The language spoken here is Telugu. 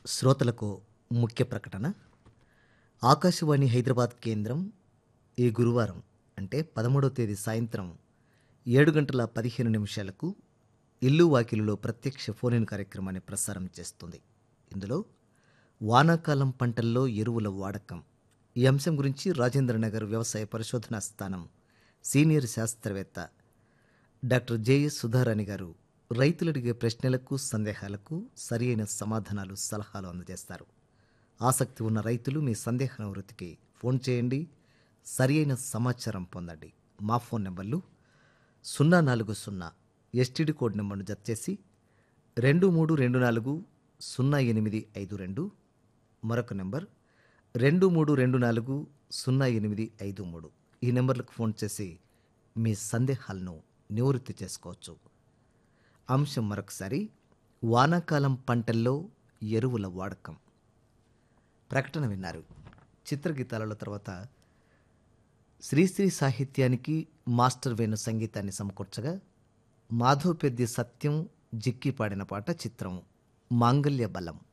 శ్రోతలకు ముఖ్య ప్రకటన ఆకాశవాణి హైదరాబాద్ కేంద్రం ఈ గురువారం అంటే పదమూడవ తేదీ సాయంత్రం ఏడు గంటల పదిహేను నిమిషాలకు ఇల్లు వాకిలులో ప్రత్యక్ష ఫోన్ ఇన్ కార్యక్రమాన్ని ప్రసారం చేస్తుంది ఇందులో వానాకాలం పంటల్లో ఎరువుల వాడకం ఈ అంశం గురించి రాజేంద్రనగర్ వ్యవసాయ పరిశోధనా స్థానం సీనియర్ శాస్త్రవేత్త డాక్టర్ జేఎస్ సుధారాణి గారు రైతులు అడిగే ప్రశ్నలకు సందేహాలకు సరి అయిన సమాధానాలు సలహాలు అందజేస్తారు ఆసక్తి ఉన్న రైతులు మీ సందేహ నివృత్తికి ఫోన్ చేయండి సరి అయిన సమాచారం పొందండి మా ఫోన్ నెంబర్లు సున్నా నాలుగు సున్నా ఎస్టీడీ కోడ్ నెంబర్ను జత చేసి రెండు మూడు రెండు నాలుగు సున్నా ఎనిమిది ఐదు రెండు మరొక నెంబర్ రెండు మూడు రెండు నాలుగు సున్నా ఎనిమిది ఐదు మూడు ఈ నెంబర్లకు ఫోన్ చేసి మీ సందేహాలను నివృత్తి చేసుకోవచ్చు అంశం మరొకసారి వానాకాలం పంటల్లో ఎరువుల వాడకం ప్రకటన విన్నారు చిత్రగీతాల తర్వాత శ్రీశ్రీ సాహిత్యానికి మాస్టర్ వేణు సంగీతాన్ని సమకూర్చగా మాధవ్ పెద్ది సత్యం జిక్కి పాడిన పాట చిత్రం మాంగల్య బలం